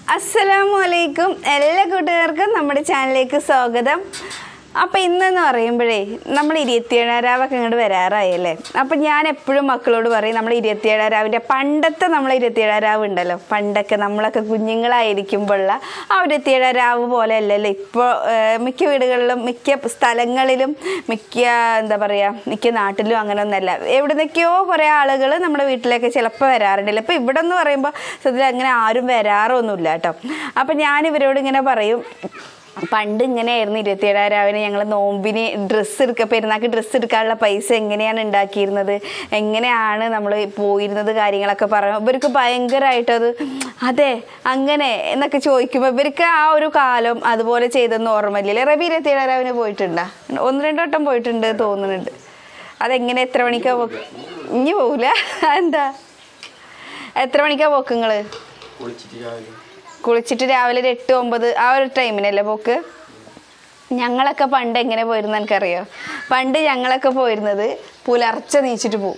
അസ്സലാമു അലൈക്കും എല്ലാ കൂട്ടുകാർക്കും നമ്മുടെ ചാനലിലേക്ക് സ്വാഗതം അപ്പം ഇന്നെന്ന് പറയുമ്പോഴേ നമ്മൾ ഇരുപത്തിയേഴാം രാവൊക്കെ ഇങ്ങോട്ട് വരാറായല്ലേ അപ്പം ഞാൻ എപ്പോഴും മക്കളോട് പറയും നമ്മൾ ഇരുപത്തിയേഴാം രാവിൻ്റെ പണ്ടത്തെ നമ്മൾ ഇരുപത്തിയേഴാം രാവ് ഉണ്ടല്ലോ പണ്ടൊക്കെ നമ്മളൊക്കെ കുഞ്ഞുങ്ങളായിരിക്കുമ്പോഴുള്ള ആ ഒരു ഇരുപത്തിയേഴാം രാവ് പോലെ അല്ലല്ലോ ഇപ്പോൾ മിക്ക വീടുകളിലും മിക്ക സ്ഥലങ്ങളിലും മിക്ക എന്താ പറയുക മിക്ക നാട്ടിലും അങ്ങനെ ഒന്നല്ല എവിടെ നിന്നൊക്കെയോ കുറേ ആളുകൾ നമ്മുടെ വീട്ടിലേക്ക് ചിലപ്പോൾ വരാറുണ്ടല്ലോ അപ്പോൾ ഇവിടെ എന്ന് പറയുമ്പോൾ സത്യത്തിൽ അങ്ങനെ ആരും വരാറൊന്നുമില്ല കേട്ടോ അപ്പം ഞാൻ ഇവരോട് ഇങ്ങനെ പറയും പണ്ട് ഇങ്ങനെയായിരുന്നു ഇരുപത്തിയേഴാം രാവിലെ ഞങ്ങൾ നോമ്പിന് ഡ്രസ്സ് എടുക്കുക പെരുന്നാൾക്ക് ഡ്രസ്സ് എടുക്കാനുള്ള പൈസ എങ്ങനെയാണ് ഉണ്ടാക്കിയിരുന്നത് എങ്ങനെയാണ് നമ്മൾ പോയിരുന്നത് കാര്യങ്ങളൊക്കെ പറയുമ്പോൾ ഇവർക്ക് ഭയങ്കരമായിട്ട് അത് അതെ അങ്ങനെ എന്നൊക്കെ ചോദിക്കുമ്പോൾ ഇവർക്ക് ആ ഒരു കാലം അതുപോലെ ചെയ്തെന്ന് ഓർമ്മയില്ലേ റബി ഇരുപത്തിയേഴാം രാവിലെ പോയിട്ടുണ്ടോ ഒന്ന് രണ്ട് വട്ടം പോയിട്ടുണ്ട് തോന്നുന്നുണ്ട് അതെങ്ങനെ എത്ര മണിക്കാ പോക്ക് ഇനി പോകില്ല എന്താ എത്ര മണിക്കാ പോക്ക് നിങ്ങൾ കുളിച്ചിട്ട് രാവിലെ കുളിച്ചിട്ട് രാവിലെ ഒരു എട്ട് ഒമ്പത് ആ ഒരു ടൈമിനല്ലേ പോക്ക് ഞങ്ങളൊക്കെ പണ്ട് എങ്ങനെ പോയിരുന്നു എനിക്കറിയോ പണ്ട് ഞങ്ങളൊക്കെ പോയിരുന്നത് പുലർച്ചെ നീച്ചിട്ട് പോവും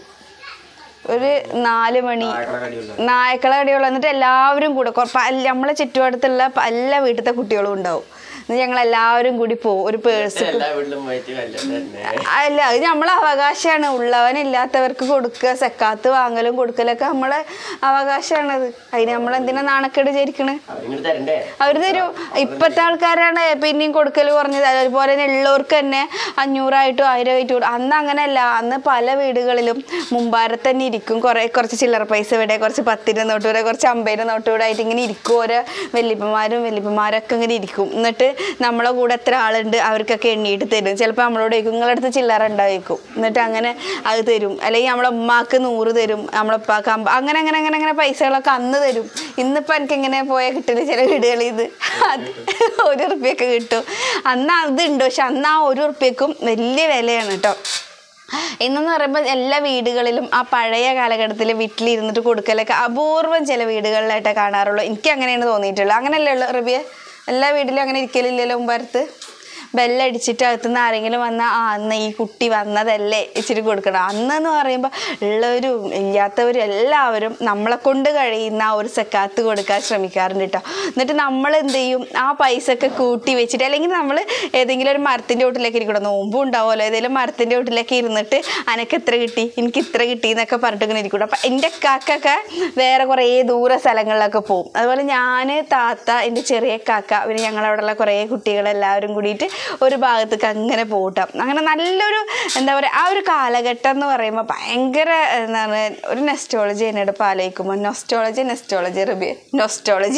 ഒരു നാല് മണി ആയക്കട കടിയുള്ള നായക്കള കടിയുള്ള എന്നിട്ട് എല്ലാവരും കൂടെ കൊ- പല- നമ്മളെ ചുറ്റുപാടത്തുള്ള പല വീട്ടിലത്തെ കുട്ടികളും ഉണ്ടാവും എന്നിട്ട് ഞങ്ങൾ എല്ലാവരും കൂടി പോകും ഒരു പേഴ്സ് എല്ലാ വീട്ടിലും പോയിട്ട് കല്യാണം തന്നെ അല്ല അത് നമ്മളെ അവകാശമാണ് ഉള്ളവനില്ലാത്തവർക്ക് കൊടുക്കുക സെക്കാത്ത് വാങ്ങലും കൊടുക്കലൊക്കെ നമ്മളെ അവകാശമാണത് അതിന് നമ്മൾ എന്തിനാ നാണക്കേട് വിചാരിക്കണേ അവരിങ്ങോട്ട് തരണ്ടേ അവർ തരും ഇപ്പോഴത്തെ ആൾക്കാരാണ് പിന്നെയും കൊടുക്കൽ കുറഞ്ഞത് അതുപോലെ തന്നെ ഉള്ളവർക്ക് തന്നെ അഞ്ഞൂറായിട്ടും ആയിരം ആയിട്ടും കൊടു- അന്ന് അങ്ങനെയല്ല അന്ന് പല വീടുകളിലും മുമ്പാരത്ത് തന്നെ ഇരിക്കും കുറേ കുറച്ച് ചില്ലറ പൈസ ഇവിടെ കുറച്ച് പത്തിൻ്റെ നോട്ട് ഇവിടെ കുറച്ച് അമ്പതിൻ്റെ നോട്ട് ഇവിടെ ആയിട്ട് ഇങ്ങനെ ഇരിക്കും ഓരോ വല്യപ്പന്മാരും വല്യപ്പന്മാരൊക്കെ ഇങ്ങനെ ഇരിക്കും എന്നിട്ട് നമ്മളെ കൂടെ എത്ര ആളുണ്ട് അവർക്കൊക്കെ എണ്ണിയിട്ട് തരും ചിലപ്പോൾ നമ്മളോട് ചോദിക്കും നിങ്ങളുടെ അടുത്ത് ചില്ലറ ഉണ്ടായിരിക്കും എന്നിട്ട് അങ്ങനെ അത് തരും അല്ലെങ്കിൽ നമ്മളെ ഉമ്മാക്ക് നൂറ് തരും നമ്മളെ ഉപ്പാക്ക് അമ്പ അങ്ങനെ അങ്ങനെ അങ്ങനെ അങ്ങനെ പൈസകളൊക്കെ അന്ന് തരും ഇന്നിപ്പോൾ എനിക്ക് എങ്ങനെ പോയാൽ കിട്ടില്ല ചില വീടുകളിൽ ഇത് അത് ഒരു ഉറുപ്പ്യൊക്കെ കിട്ടും അന്ന് അതുണ്ട് പക്ഷെ അന്ന് ആ ഒരു ഉറുപ്പ്യക്കും വലിയ വിലയാണ് കേട്ടോ ഇന്നെന്ന് പറയുമ്പോൾ എല്ലാ വീടുകളിലും ആ പഴയ കാലഘട്ടത്തിൽ വീട്ടിലിരുന്നിട്ട് കൊടുക്കലൊക്കെ അപൂർവം ചില വീടുകളിലായിട്ടേ കാണാറുള്ളൂ എനിക്ക് അങ്ങനെയാണ് തോന്നിയിട്ടുള്ളത് അങ്ങനെയല്ലേ ഉള്ളൂ റബിയ എല്ലാ വീട്ടിലും അങ്ങനെ ഇരിക്കലില്ലല്ലോ മുമ്പരത്ത് ബെല്ലടിച്ചിട്ട് അകത്തുനിന്ന് ആരെങ്കിലും വന്നാൽ ആ അന്ന് ഈ കുട്ടി വന്നതല്ലേ ഇച്ചിരി കൊടുക്കണം അന്നെന്ന് പറയുമ്പോൾ ഉള്ളവരും ഇല്ലാത്തവരും എല്ലാവരും നമ്മളെ കൊണ്ട് കഴിയുന്ന ആ ഒരു സക്കാത്ത് കൊടുക്കാൻ ശ്രമിക്കാറുണ്ട് കേട്ടോ എന്നിട്ട് നമ്മൾ എന്ത് ചെയ്യും ആ പൈസ ഒക്കെ കൂട്ടി വെച്ചിട്ട് അല്ലെങ്കിൽ നമ്മൾ ഏതെങ്കിലും ഒരു മരത്തിൻ്റെ ചോട്ടിലേക്ക് ഇരിക്കണം നോമ്പും ഉണ്ടാവുമല്ലോ ഏതെങ്കിലും മരത്തിൻ്റെ ചോട്ടിലേക്ക് ഇരുന്നിട്ട് അനക്ക് എത്ര കിട്ടി എനിക്ക് ഇത്ര കിട്ടി എന്നൊക്കെ പറഞ്ഞിട്ട് ഇങ്ങനെ ഇരിക്കും അപ്പം എൻ്റെ കാക്കൊക്കെ വേറെ കുറേ ദൂര സ്ഥലങ്ങളിലൊക്കെ പോകും അതുപോലെ ഞാൻ താത്ത എൻ്റെ ചെറിയ കാക്ക പിന്നെ ഞങ്ങളവിടെയുള്ള കുറേ കുട്ടികളെല്ലാവരും കൂടിയിട്ട് ഒരു ഭാഗത്തേക്ക് അങ്ങനെ പോകട്ടാം അങ്ങനെ നല്ലൊരു എന്താ പറയുക ആ ഒരു കാലഘട്ടം എന്ന് പറയുമ്പോൾ ഭയങ്കര എന്താണ് ഒരു നെസ്റ്റോളജി എന്നോട് ഇപ്പോൾ ആലോചിക്കുമ്പോൾ നൊസ്റ്റോളജി നെസ്റ്റോളജി റിബി നൊസ്റ്റോളജി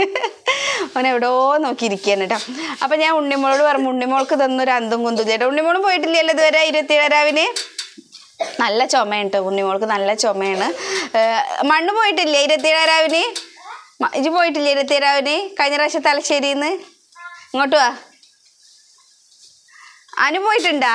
അവൻ എവിടെയോ നോക്കിയിരിക്കുകയാണ് കേട്ടോ അപ്പം ഞാൻ ഉണ്ണിമോളോട് പറഞ്ഞു ഉണ്ണിമോൾക്ക് തന്നൊരു അന്തും കുന്തും ചേട്ടാ ഉണ്ണിമോളും പോയിട്ടില്ലല്ലോ ഇതുവരെ ഇരുപത്തിയേഴ് രാവിലെ നല്ല ചുമയാണ് കേട്ടോ ഉണ്ണിമോൾക്ക് നല്ല ചുമയാണ് ഏഹ് മണ്ണ് പോയിട്ടില്ലേ ഇരുപത്തിയേഴ് രാവിലെ ഇജ് പോയിട്ടില്ലേ ഇരുപത്തിയേഴ് രാവിലെ കഴിഞ്ഞ പ്രാവശ്യം തലശ്ശേരിയിൽ നിന്ന് ഇങ്ങോട്ട് വാ അനു പോയിട്ടുണ്ടാ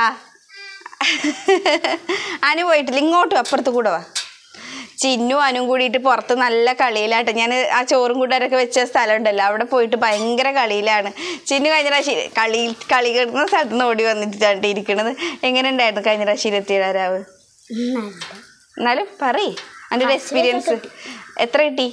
അനു പോയിട്ടില്ല ഇങ്ങോട്ട് വാ, അപ്പുറത്ത് കൂടെ വാ ചിന്നു അനും കൂടിയിട്ട് പുറത്ത് നല്ല കളിയിലാട്ടെ ഞാൻ ആ ചോറും കൂട്ടാരൊക്കെ വെച്ച സ്ഥലം ഉണ്ടല്ലോ അവിടെ പോയിട്ട് ഭയങ്കര കളിയിലാണ് ചിന്നു കഴിഞ്ഞ പ്രാവശ്യം കളി കളി കിടന്ന സ്ഥലത്ത് നിന്ന് ഓടി വന്നിട്ടാണ് ഇരിക്കണത് എങ്ങനെ ഉണ്ടായിരുന്നു കഴിഞ്ഞ പ്രാവശ്യം ഇരുപത്തിയേഴാരാവ് എന്നാലും പറയ് അതിൻ്റെ ഒരു എക്സ്പീരിയൻസ് എത്ര കിട്ടി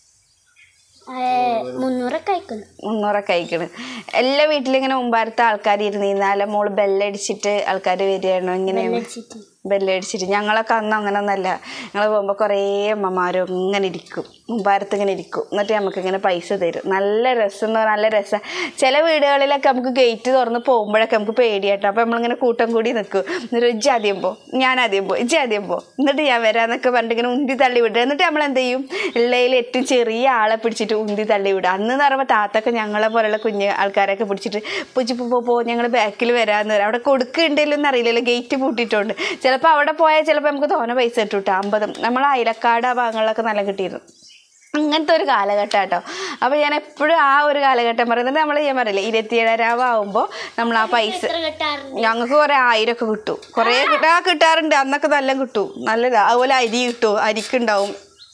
മുന്നൂറൊക്കെ അയക്കുന്നു മുന്നൂറൊക്കെ അയക്കണ് എല്ലാ വീട്ടിലും ഇങ്ങനെ മുമ്പാരത്തെ ആൾക്കാർ ഇരുന്നിരുന്നാലും മോള് ബെല്ലടിച്ചിട്ട് ആൾക്കാർ വരികയാണോ ഇങ്ങനെയാണ് വെച്ചിട്ട് ബെല്ലടിച്ചിട്ട് ഞങ്ങളൊക്കെ അന്ന് അങ്ങനെ ഒന്നല്ല ഞങ്ങൾ പോകുമ്പോൾ കുറേ അമ്മമാരും ഇങ്ങനെ ഇരിക്കും മുമ്പാരത്ത് ഇങ്ങനെ ഇരിക്കും എന്നിട്ട് നമുക്ക് ഇങ്ങനെ പൈസ തരും നല്ല രസം എന്ന് പറഞ്ഞാൽ നല്ല രസം ചില വീടുകളിലൊക്കെ നമുക്ക് ഗേറ്റ് തുറന്ന് പോകുമ്പോഴൊക്കെ നമുക്ക് പേടിയാട്ടോ അപ്പോൾ നമ്മളിങ്ങനെ കൂട്ടം കൂടി നിൽക്കും എന്നിട്ട് ഇജ്ജ് ആദ്യം പോ ഞാൻ ആദ്യം പോ ഇജ്ജ് ആദ്യം പോ എന്നിട്ട് ഞാൻ വരാന്നൊക്കെ പറഞ്ഞിട്ട് ഇങ്ങനെ ഉന്തി തള്ളി വിടുക എന്നിട്ട് നമ്മൾ എന്ത് ചെയ്യും ഉള്ളതിൽ ഏറ്റവും ചെറിയ ആളെ പിടിച്ചിട്ട് ഉന്തി തള്ളി വിടുക അന്ന് എന്ന് പറയുമ്പോൾ താത്തൊക്കെ ഞങ്ങളെ പോലുള്ള കുഞ്ഞ് ആൾക്കാരൊക്കെ പിടിച്ചിട്ട് പൊച്ചി പോ പോ ഞങ്ങൾ ബാക്കിൽ വരാമെന്ന് പറയും അവിടെ കൊടുക്കുന്നുണ്ടല്ലോ അറിയില്ലല്ലോ ഗേറ്റ് പൂട്ടിയിട്ടുണ്ട് ചിലപ്പോൾ അവിടെ പോയാൽ ചിലപ്പോൾ നമുക്ക് തോനെ പൈസ കിട്ടും കേട്ടോ അമ്പതും നമ്മൾ അയലക്കാട് ആ ഭാഗങ്ങളിലൊക്കെ നല്ല കിട്ടിയിരുന്നു അങ്ങനത്തെ ഒരു കാലഘട്ടം കേട്ടോ അപ്പോൾ ഞാൻ എപ്പോഴും ആ ഒരു കാലഘട്ടം പറയുന്നത് നമ്മൾ ഞാൻ പറയില്ലേ ഇരുപത്തിയേഴാം ആവുമ്പോൾ നമ്മൾ ആ പൈസ എത്ര കിട്ടാറുണ്ട് ഞങ്ങൾക്ക് കുറേ ആയിരമൊക്കെ കിട്ടും കുറേ കിട്ടാ കിട്ടാറുണ്ട് അന്നൊക്കെ നല്ല കിട്ടും നല്ലതാ അതുപോലെ അരി കിട്ടും അരിക്കുണ്ടാവും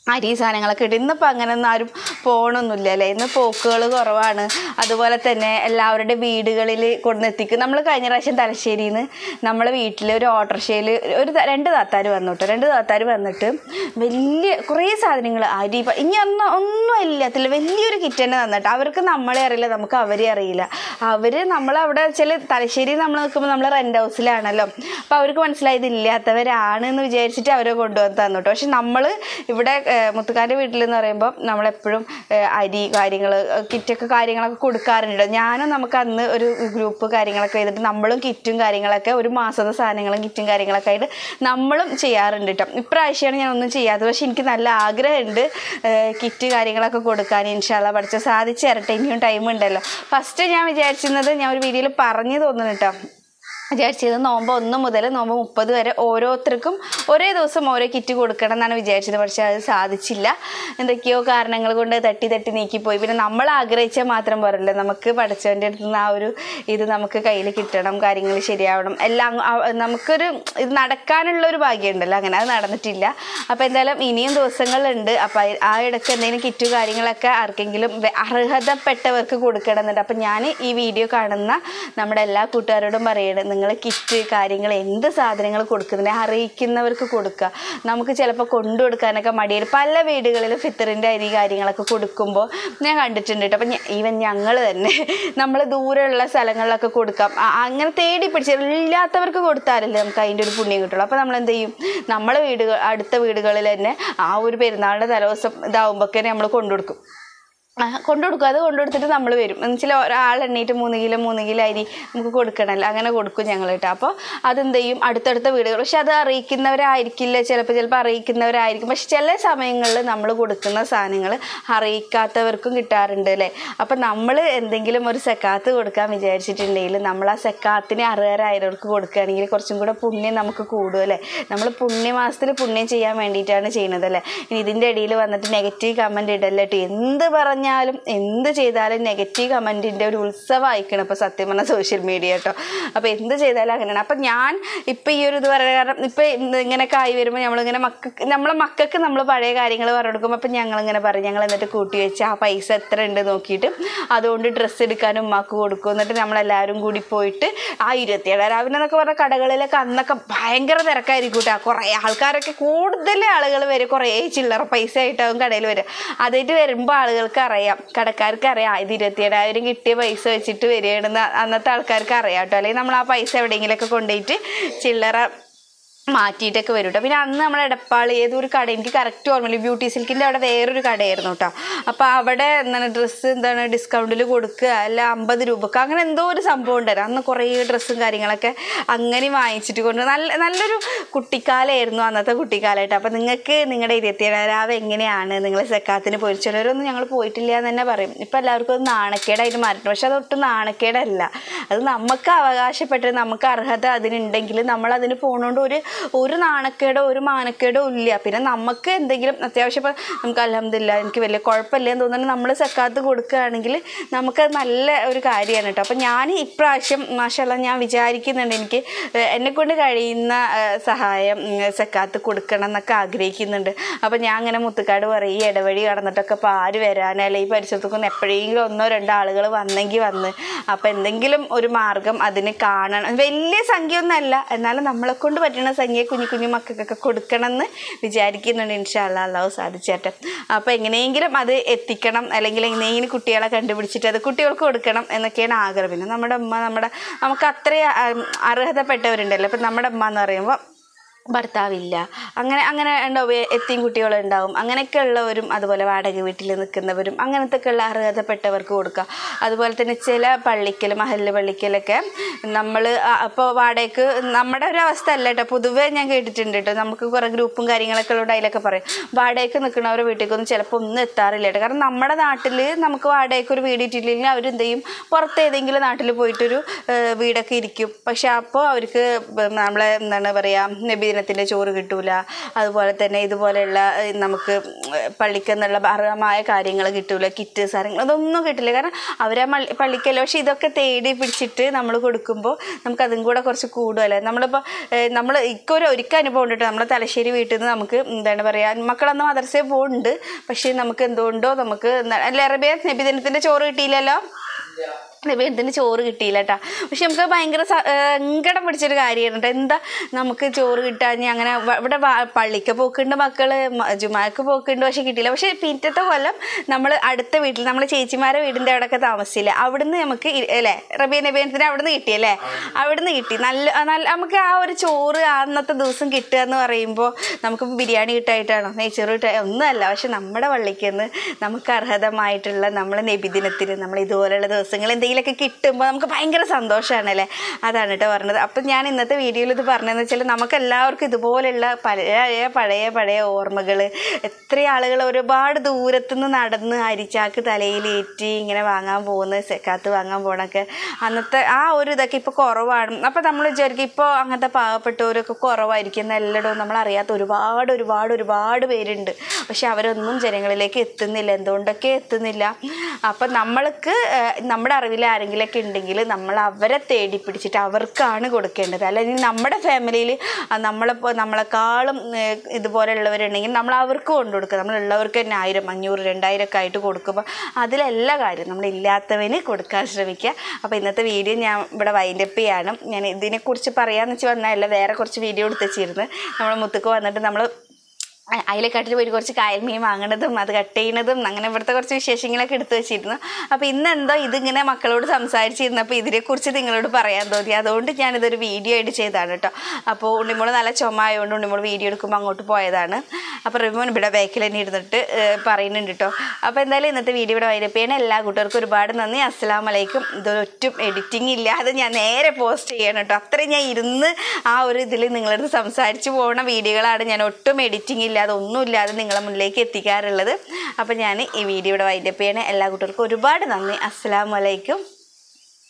അരി സാധനങ്ങളൊക്കെ ഇട്ട് ഇന്നിപ്പോൾ അങ്ങനെയൊന്നും ആരും പോകണമൊന്നുമില്ല അല്ലേ ഇന്ന് പോക്കുകൾ കുറവാണ് അതുപോലെ തന്നെ എല്ലാവരുടെ വീടുകളിൽ കൊണ്ടുവന്നെത്തിക്കും നമ്മൾ കഴിഞ്ഞ പ്രാവശ്യം തലശ്ശേരിയിൽ നിന്ന് നമ്മളെ വീട്ടിൽ ഒരു ഓട്ടോറിക്ഷയിൽ ഒരു ത- രണ്ട് താത്താർ വന്നു കേട്ടോ രണ്ട് താത്താർ വന്നിട്ട് വലിയ കുറേ സാധനങ്ങൾ അരി പ- ഇനി ഒന്നും ഒന്നും ഇല്ലാത്തില്ല വലിയൊരു കിറ്റ് തന്നെ തന്നിട്ട് അവർക്ക് നമ്മളെ അറിയില്ല നമുക്ക് അവരെ അറിയില്ല അവർ നമ്മളവിടെ ചില തലശ്ശേരി നമ്മൾ നിൽക്കുമ്പോൾ നമ്മൾ റെൻ്റ് ഹൗസിലാണല്ലോ അപ്പോൾ അവർക്ക് മനസ്സിലായി ഇതില്ലാത്തവരാണ് എന്ന് വിചാരിച്ചിട്ട് അവരെ കൊണ്ടുവന്ന് തന്നു കേട്ടോ പക്ഷെ നമ്മൾ ഇവിടെ മുത്തുക്കാൻ്റെ വീട്ടിൽ എന്ന് പറയുമ്പോൾ നമ്മളെപ്പോഴും ഏഹ്, അരി കാര്യങ്ങൾ കിറ്റൊക്കെ കാര്യങ്ങളൊക്കെ കൊടുക്കാറുണ്ട് ഞാനും നമുക്ക് അന്ന് ഒരു ഗ്രൂപ്പ് കാര്യങ്ങളൊക്കെ ചെയ്തിട്ട് നമ്മളും കിറ്റും കാര്യങ്ങളൊക്കെ ഒരു മാസത്തെ സാധനങ്ങളും കിറ്റും കാര്യങ്ങളൊക്കെ ആയിട്ട് നമ്മളും ചെയ്യാറുണ്ട് കേട്ടോ ഇപ്രാവശ്യമാണ് ഞാൻ ഒന്നും ചെയ്യാത്തത് പക്ഷെ എനിക്ക് നല്ല ആഗ്രഹമുണ്ട് ഏഹ്, കിറ്റ് കാര്യങ്ങളൊക്കെ കൊടുക്കാൻ ഇൻഷാല്ല പഠിച്ച സാധിച്ചു തരട്ടെ ഇനിയും ടൈം ഉണ്ടല്ലോ ഫസ്റ്റ് ഞാൻ വിചാരിച്ചിരുന്നത് ഞാൻ ഒരു വീഡിയോയിൽ പറഞ്ഞു തോന്നുന്നു കേട്ടോ വിചാരിച്ചത് നോമ്പ് ഒന്ന് മുതൽ നോമ്പ് മുപ്പത് വരെ ഓരോരുത്തർക്കും ഒരേ ദിവസം ഓരോ കിറ്റ് കൊടുക്കണം എന്നാണ് വിചാരിച്ചത് പക്ഷെ അത് സാധിച്ചില്ല എന്തൊക്കെയോ കാരണങ്ങൾ കൊണ്ട് തട്ടി തട്ടി നീക്കിപ്പോയി പിന്നെ നമ്മൾ ആഗ്രഹിച്ചാൽ മാത്രം പോരല്ലോ നമുക്ക് പഠിച്ചവൻ്റെ അടുത്ത് നിന്ന് ആ ഒരു ഇത് നമുക്ക് കയ്യിൽ കിട്ടണം കാര്യങ്ങൾ ശരിയാവണം എല്ലാം ആ- നമുക്കൊരു ഇത് നടക്കാനുള്ള ഒരു ഭാഗ്യമുണ്ടല്ലോ അങ്ങനെ അത് നടന്നിട്ടില്ല അപ്പോൾ എന്തായാലും ഇനിയും ദിവസങ്ങളുണ്ട് അപ്പോൾ ആ ഇടയ്ക്ക് എന്തെങ്കിലും കിറ്റ് കാര്യങ്ങളൊക്കെ ആർക്കെങ്കിലും വെ- അർഹതപ്പെട്ടവർക്ക് കൊടുക്കണമെന്നുണ്ട് അപ്പം ഞാൻ ഈ വീഡിയോ കാണുന്ന നമ്മുടെ എല്ലാ കൂട്ടുകാരോടും പറയണം നിങ്ങൾ കിറ്റ് കാര്യങ്ങൾ എന്ത് സാധനങ്ങൾ കൊടുക്കുന്നുണ്ട് അറിയിക്കുന്നവർക്ക് കൊടുക്കുക നമുക്ക് ചിലപ്പോൾ കൊണ്ടു കൊടുക്കാനൊക്കെ മടിയിൽ പല വീടുകളിലും ഫിത്തറിൻ്റെ അരി കാര്യങ്ങളൊക്കെ കൊടുക്കുമ്പോൾ ഞാൻ കണ്ടിട്ടുണ്ട് കേട്ടോ അപ്പം ഈവൻ ഞങ്ങൾ തന്നെ നമ്മൾ ദൂരെയുള്ള സ്ഥലങ്ങളിലൊക്കെ കൊടുക്കാം ആ- അങ്ങനെ തേടി പിടിച്ച് ഇല്ലാത്തവർക്ക് കൊടുത്താലല്ലേ നമുക്ക് അതിൻ്റെ ഒരു പുണ്യം കിട്ടുള്ളൂ അപ്പോൾ നമ്മൾ എന്ത് ചെയ്യും നമ്മളെ വീടുകൾ അടുത്ത വീടുകളിൽ തന്നെ ആ ഒരു പെരുന്നാളിൻ്റെ തലേദിവസം ഇതാവുമ്പോഴൊക്കെ നമ്മൾ കൊണ്ടുകൊടുക്കും ആ, കൊണ്ടുകൊടുക്കും അത് കൊണ്ടുകൊടുത്തിട്ട് നമ്മൾ വരും എന്നുവെച്ചാൽ ഒരാൾ എണ്ണീറ്റ് മൂന്ന് കിലോ മൂന്ന് കിലോ അരി നമുക്ക് കൊടുക്കണമല്ലോ അങ്ങനെ കൊടുക്കും ഞങ്ങൾ കേട്ടോ അപ്പോൾ അതെന്ത് ചെയ്യും അടുത്തടുത്ത വീടുകൾ പക്ഷെ അത് അറിയിക്കുന്നവരായിരിക്കില്ല ചിലപ്പോൾ ചിലപ്പോൾ അറിയിക്കുന്നവരായിരിക്കും പക്ഷെ ചില സമയങ്ങളിൽ നമ്മൾ കൊടുക്കുന്ന സാധനങ്ങൾ അറിയിക്കാത്തവർക്കും കിട്ടാറുണ്ട് അല്ലേ അപ്പം നമ്മൾ എന്തെങ്കിലും ഒരു സെക്കാത്ത് കൊടുക്കാൻ വിചാരിച്ചിട്ടുണ്ടെങ്കിൽ നമ്മൾ ആ സെക്കാത്തിന് അറുപതിനായിരവർക്ക് കൊടുക്കുകയാണെങ്കിൽ കുറച്ചും കൂടെ പുണ്യം നമുക്ക് കൂടും അല്ലേ നമ്മൾ പുണ്യമാസത്തിൽ പുണ്യം ചെയ്യാൻ വേണ്ടിയിട്ടാണ് ചെയ്യുന്നത് അല്ലേ ഇനി ഇതിൻ്റെ ഇടയിൽ വന്നിട്ട് നെഗറ്റീവ് കമൻറ്റ് ഇടല്ലിട്ട് എന്ത് പറഞ്ഞാലും എന്ത് ചെയ്താലും നെഗറ്റീവ് കമൻറ്റിൻ്റെ ഒരു ഉത്സവമായിക്കണം ഇപ്പോൾ സത്യം പറഞ്ഞാൽ സോഷ്യൽ മീഡിയ കേട്ടോ അപ്പോൾ എന്ത് ചെയ്താലും അങ്ങനെയാണ് അപ്പം ഞാൻ ഇപ്പം ഈ ഒരു ഇത് പറയുക കാരണം ഇപ്പം ഇങ്ങനെയൊക്കെ ആയി വരുമ്പോൾ നമ്മളിങ്ങനെ മക്കൾക്ക് നമ്മളെ മക്കൾക്ക് നമ്മൾ പഴയ കാര്യങ്ങൾ പറഞ്ഞു കൊടുക്കുമ്പോൾ അപ്പം ഞങ്ങളിങ്ങനെ പറയും ഞങ്ങൾ എന്നിട്ട് കൂട്ടി വെച്ച് ആ പൈസ എത്ര ഉണ്ട് നോക്കിയിട്ട് അതുകൊണ്ട് ഡ്രസ്സ് എടുക്കാനും ഉമ്മാക്ക് കൊടുക്കും എന്നിട്ട് നമ്മളെല്ലാവരും കൂടി പോയിട്ട് ആ ഇരുപത്തിയേഴ് രാവിലെ എന്നൊക്കെ പറഞ്ഞ കടകളിലൊക്കെ അന്നൊക്കെ ഭയങ്കര തിരക്കായിരിക്കും കേട്ടോ കുറേ ആൾക്കാരൊക്കെ കൂടുതൽ ആളുകൾ വരും കുറേ ചില്ലറ പൈസ ആയിട്ടാവും കടയിൽ വരിക അതായിട്ട് വരുമ്പോൾ ആളുകൾക്ക് അറിയാം കടക്കാർക്ക് അറിയാം ആ, ഇത് ഇരുപത്തിയേഴായിരം കിട്ടിയ പൈസ വെച്ചിട്ട് വരികയാണെന്ന് അന്നത്തെ ആൾക്കാർക്ക് അറിയാം കേട്ടോ അല്ലെങ്കിൽ നമ്മൾ ആ പൈസ എവിടെയെങ്കിലുമൊക്കെ കൊണ്ടുപോയിട്ട് ചില്ലറ മാറ്റിയിട്ടൊക്കെ വരും കേട്ടോ പിന്നെ അന്ന് നമ്മൾ എടപ്പാൾ ഏതൊരു കട എനിക്ക് കറക്റ്റ് ഓർമ്മയില്ല ബ്യൂട്ടി സിൽക്കിൻ്റെ അവിടെ വേറൊരു കടയായിരുന്നു കേട്ടോ അപ്പോൾ അവിടെ എന്താണ് ഡ്രസ്സ് എന്താണ് ഡിസ്കൗണ്ടിൽ കൊടുക്കുക അല്ല അമ്പത് രൂപക്ക് അങ്ങനെ എന്തോ ഒരു സംഭവം ഉണ്ടായിരുന്നു അന്ന് കുറേ ഡ്രസ്സും കാര്യങ്ങളൊക്കെ അങ്ങനെ വാങ്ങിച്ചിട്ട് കൊണ്ട് നല്ല നല്ലൊരു കുട്ടിക്കാലമായിരുന്നു അന്നത്തെ കുട്ടിക്കാലമായിട്ട് അപ്പോൾ നിങ്ങൾക്ക് നിങ്ങളുടെ ഇരുപത്തിയേഴാവ് എങ്ങനെയാണ് നിങ്ങൾ സെക്കാത്തിന് പൊരിച്ചുള്ളവരൊന്നും ഞങ്ങൾ പോയിട്ടില്ല എന്ന് തന്നെ പറയും ഇപ്പം എല്ലാവർക്കും അത് നാണക്കേടായിട്ട് മാറിയിട്ടുണ്ട് പക്ഷെ അതൊട്ടും നാണക്കേടല്ല അത് നമുക്ക് അവകാശപ്പെട്ട് നമുക്ക് അർഹത അതിനുണ്ടെങ്കിൽ നമ്മൾ അതിന് പോണോണ്ട് ഒരു ഒരു നാണക്കേടോ ഒരു മാനക്കേടോ ഇല്ല പിന്നെ നമുക്ക് എന്തെങ്കിലും അത്യാവശ്യം ഇപ്പം നമുക്ക് അലഹമില്ല എനിക്ക് വലിയ കുഴപ്പമില്ല എന്ന് തോന്നുന്നു നമ്മൾ സക്കാത്ത് കൊടുക്കുകയാണെങ്കിൽ നമുക്കത് നല്ല ഒരു കാര്യമാണ് കേട്ടോ അപ്പം ഞാൻ ഇപ്രാവശ്യം മാഷല്ല ഞാൻ വിചാരിക്കുന്നുണ്ട് എനിക്ക് എന്നെ കൊണ്ട് കഴിയുന്ന ഏഹ്, സഹായം ഉം, സക്കാത്ത് കൊടുക്കണം എന്നൊക്കെ ആഗ്രഹിക്കുന്നുണ്ട് അപ്പം ഞാൻ അങ്ങനെ മുത്തുക്കാട് പറയും ഈ ഇടവഴി കടന്നിട്ടൊക്കെ ഇപ്പോൾ ആര് വരാൻ അല്ലെങ്കിൽ ഈ പരിസരത്തൊക്കെ എപ്പോഴെങ്കിലും ഒന്നോ രണ്ടോ ആളുകൾ വന്നെങ്കിൽ വന്ന് അപ്പം എന്തെങ്കിലും ഒരു മാർഗം അതിന് കാണണം വലിയ സംഖ്യ ഒന്നല്ല എന്നാലും നമ്മളെ കൊണ്ട് പറ്റുന്ന സംഖ്യ കുഞ്ഞു കുഞ്ഞു മക്കൾക്കൊക്കെ കൊടുക്കണം എന്ന് വിചാരിക്കുന്നുണ്ട് ഇൻഷാല്ല അള്ളാഹു സാധിച്ചേട്ടെ അപ്പോൾ എങ്ങനെയെങ്കിലും അത് എത്തിക്കണം അല്ലെങ്കിൽ എങ്ങനെയെങ്കിലും കുട്ടികളെ കണ്ടുപിടിച്ചിട്ട് അത് കുട്ടികൾക്ക് കൊടുക്കണം എന്നൊക്കെയാണ് ആഗ്രഹം പിന്നെ നമ്മുടെ ഉമ്മ നമ്മുടെ നമുക്ക് അത്രയും ആ, അർഹതപ്പെട്ടവരുണ്ടല്ലോ ഇപ്പം നമ്മുടെ ഉമ്മ എന്ന് പറയുമ്പോൾ ഭർത്താവില്ല അങ്ങനെ അങ്ങനെ ഉണ്ടാവും എത്തിയും കുട്ടികളുണ്ടാവും അങ്ങനെയൊക്കെ ഉള്ളവരും അതുപോലെ വാടക വീട്ടിൽ നിൽക്കുന്നവരും അങ്ങനത്തെ ഒക്കെ ഉള്ള അർഹതപ്പെട്ടവർക്ക് കൊടുക്കുക അതുപോലെ തന്നെ ചില പള്ളിക്കൽ മഹല്ല് പള്ളിക്കലൊക്കെ നമ്മൾ അപ്പോൾ വാടകയ്ക്ക് നമ്മുടെ ഒരു അവസ്ഥ അല്ല കേട്ടോ പൊതുവേ ഞാൻ കേട്ടിട്ടുണ്ട് കേട്ടോ നമുക്ക് കുറേ ഗ്രൂപ്പും കാര്യങ്ങളൊക്കെ ഉള്ളത് അതിലൊക്കെ പറയും വാടകയ്ക്ക് നിൽക്കുന്നവരെ വീട്ടിലേക്കൊന്നും ചിലപ്പോൾ ഒന്നും എത്താറില്ല കേട്ടോ കാരണം നമ്മുടെ നാട്ടിൽ നമുക്ക് വാടകയ്ക്ക് ഒരു വീട് ഇട്ടില്ലെങ്കിൽ അവരെന്ത് ചെയ്യും പുറത്ത് ഏതെങ്കിലും നാട്ടിൽ പോയിട്ടൊരു ഏഹ്, വീടൊക്കെ ഇരിക്കും പക്ഷെ അപ്പോൾ അവർക്ക് നമ്മളെ എന്താണ് പറയുക നബി നബിദിനത്തിൻ്റെ ചോറ് കിട്ടൂല അതുപോലെ തന്നെ ഇതുപോലെയുള്ള ഏഹ്, നമുക്ക് പള്ളിക്ക് എന്നുള്ള അർഹമായ കാര്യങ്ങൾ കിട്ടൂല കിറ്റ് സാധനങ്ങൾ അതൊന്നും കിട്ടില്ല കാരണം അവരാ മള്ളി പള്ളിക്കല്ലോ പക്ഷെ ഇതൊക്കെ തേടി പിടിച്ചിട്ട് നമ്മൾ കൊടുക്കുമ്പോൾ നമുക്ക് അതും കൂടെ കുറച്ച് കൂടുമല്ലേ നമ്മളിപ്പോൾ നമ്മൾ ഇക്കൊരു ഒരിക്കൽ അനുഭവം ഉണ്ട് കേട്ടോ നമ്മുടെ തലശ്ശേരി വീട്ടിൽ നിന്ന് നമുക്ക് എന്താണ് പറയുക മക്കളന്ന് മദർസയിൽ പോകുന്നുണ്ട് പക്ഷേ നമുക്ക് എന്തുകൊണ്ടോ നമുക്ക് എന്താ അല്ല അറബിയ നബിദിനത്തിൻ്റെ ചോറ് കിട്ടിയില്ലല്ലോ നബിദിനത്തിന് ചോറ് കിട്ടിയില്ല കേട്ടോ പക്ഷെ നമുക്ക് ഭയങ്കര സ- ഏഹ് സങ്കടം പിടിച്ചൊരു കാര്യമാണ് കേട്ടോ എന്താ നമുക്ക് ചോറ് കിട്ടാഞ്ഞ് അങ്ങനെ വ- ഇവിടെ വ- പള്ളിക്ക് പോക്കുണ്ട് മക്കള് മ- ജുമാക്ക് പോക്കുണ്ട് പക്ഷെ കിട്ടിയില്ല പക്ഷെ പിറ്റത്തെ കൊല്ലം നമ്മൾ അടുത്ത വീട്ടിൽ നമ്മൾ ചേച്ചിമാരെ വീടിൻ്റെ അവിടെയൊക്കെ താമസിച്ചില്ല അവിടുന്ന് നമുക്ക് ഇ- അല്ലേ റബിയ നബീനത്തിന് അവിടുന്ന് കിട്ടിയല്ലേ അവിടുന്ന് കിട്ടി നല്ല നല്ല നമുക്ക് ആ ഒരു ചോറ് അന്നത്തെ ദിവസം കിട്ടുക എന്ന് പറയുമ്പോൾ നമുക്ക് ബിരിയാണി കിട്ടായിട്ടാണോ നെയ്ച്ചോറ് കിട്ടാ ഒന്നുമല്ല പക്ഷെ നമ്മുടെ പള്ളിക്ക് നിന്ന് നമുക്ക് അർഹതമായിട്ടുള്ള നമ്മളെ നബിദിനത്തിന് നമ്മൾ ഇതുപോലെയുള്ള ദിവസങ്ങൾ എന്തെങ്കിലുമൊക്കെ കിട്ടുമ്പോൾ നമുക്ക് ഭയങ്കര സന്തോഷമാണല്ലേ അതാണ് കേട്ടോ പറഞ്ഞത് അപ്പം ഞാൻ ഇന്നത്തെ വീഡിയോയിൽ ഇത് പറഞ്ഞതെന്ന് വെച്ചാൽ നമുക്ക് എല്ലാവർക്കും ഇതുപോലെയുള്ള പഴയ പഴയ പഴയ ഓർമ്മകൾ എത്ര ആളുകൾ ഒരുപാട് ദൂരത്തുനിന്ന് നടന്ന് അരിച്ചാക്ക് തലയിലേറ്റി ഇങ്ങനെ വാങ്ങാൻ പോകുന്നത് സെക്കാത്ത് വാങ്ങാൻ പോകണൊക്കെ അന്നത്തെ ആ ഒരു ഇതൊക്കെ ഇപ്പോൾ കുറവാണ് അപ്പോൾ നമ്മൾ വിചാരിക്കും ഇപ്പോൾ അങ്ങനത്തെ പാവപ്പെട്ടവരൊക്കെ കുറവായിരിക്കും എല്ലായിടവും നമ്മൾ അറിയാത്ത ഒരുപാട് ഒരുപാട് ഒരുപാട് പേരുണ്ട് പക്ഷെ അവരൊന്നും ജനങ്ങളിലേക്ക് എത്തുന്നില്ല എന്തുകൊണ്ടൊക്കെ എത്തുന്നില്ല അപ്പം നമ്മൾക്ക് ഏഹ്, നമ്മുടെ അറിവിൽ ആരെങ്കിലുമൊക്കെ ഉണ്ടെങ്കിൽ നമ്മൾ അവരെ തേടി പിടിച്ചിട്ട് അവർക്കാണ് കൊടുക്കേണ്ടത് അല്ലെങ്കിൽ നമ്മുടെ ഫാമിലിയിൽ നമ്മളിപ്പോൾ നമ്മളെക്കാളും ഏഹ്, ഇതുപോലെയുള്ളവരുണ്ടെങ്കിൽ നമ്മൾ അവർക്ക് കൊണ്ടു കൊടുക്കുക നമ്മളുള്ളവർക്ക് തന്നെ ആയിരം അഞ്ഞൂറ് രണ്ടായിരം ഒക്കെ ആയിട്ട് കൊടുക്കുമ്പോൾ അതിലെല്ലാ കാര്യം നമ്മളില്ലാത്തവന് കൊടുക്കാൻ ശ്രമിക്കുക അപ്പോൾ ഇന്നത്തെ വീഡിയോ ഞാൻ ഇവിടെ വൈൻഡപ്പ് ചെയ്യാണ് ഞാൻ ഇതിനെക്കുറിച്ച് പറയാമെന്ന് വെച്ച് വന്നതല്ല വേറെ കുറച്ച് വീഡിയോ എടുത്ത് വെച്ചിരുന്നു നമ്മൾ മുത്തുക്ക് വന്നിട്ട് നമ്മൾ അതിലെക്കാട്ടിൽ പോയി കുറച്ച് കായൽ മീൻ വാങ്ങണതും അത് കട്ട് ചെയ്യണതും അങ്ങനെ ഇവിടുത്തെ കുറച്ച് വിശേഷങ്ങളൊക്കെ എടുത്തു വെച്ചിരുന്നു അപ്പോൾ ഇന്ന് എന്തോ ഇതിങ്ങനെ മക്കളോട് സംസാരിച്ചിരുന്നപ്പോൾ ഇതിനെക്കുറിച്ച് നിങ്ങളോട് പറയാൻ തോന്നി അതുകൊണ്ട് ഞാനിതൊരു വീഡിയോ ആയിട്ട് ചെയ്തതാണ് കേട്ടോ അപ്പോൾ ഉണ്ണിമോള് നല്ല ചുമ ആയതുകൊണ്ട് ഉണ്ണിമോള് വീഡിയോ എടുക്കുമ്പോൾ അങ്ങോട്ട് പോയതാണ് അപ്പോൾ റിമോൻ ഇവിടെ ബാക്കിൽ തന്നെ ഇരുന്നിട്ട് ഏഹ്, പറയുന്നുണ്ട് കേട്ടോ അപ്പോൾ എന്തായാലും ഇന്നത്തെ വീഡിയോ ഇവിടെ വൈരപ്പ് ചെയ്യണം എല്ലാ കൂട്ടുകാർക്കും ഒരുപാട് നന്ദി അസ്സലാം വലൈക്കും ഇതൊരൊറ്റും എഡിറ്റിംഗ് ഇല്ലാതെ ഞാൻ നേരെ പോസ്റ്റ് ചെയ്യണം കേട്ടോ അത്രയും ഞാൻ ഇരുന്ന് ആ ഒരു ഇതിൽ നിങ്ങളടുത്ത് സംസാരിച്ച് പോകുന്ന വീഡിയോകളാണ് ഞാൻ ഒട്ടും എഡിറ്റിംഗ് ഇല്ലാതെ ഒന്നുമില്ലാതെ നിങ്ങളെ മുന്നിലേക്ക് എത്തിക്കാറുള്ളത് അപ്പോൾ ഞാൻ ഈ വീഡിയോ ഇവിടെ വൈൻഡപ്പ് ചെയ്യണേ എല്ലാ കൂട്ടുകാർക്കും ഒരുപാട് നന്ദി അസ്സലാമു അലൈക്കും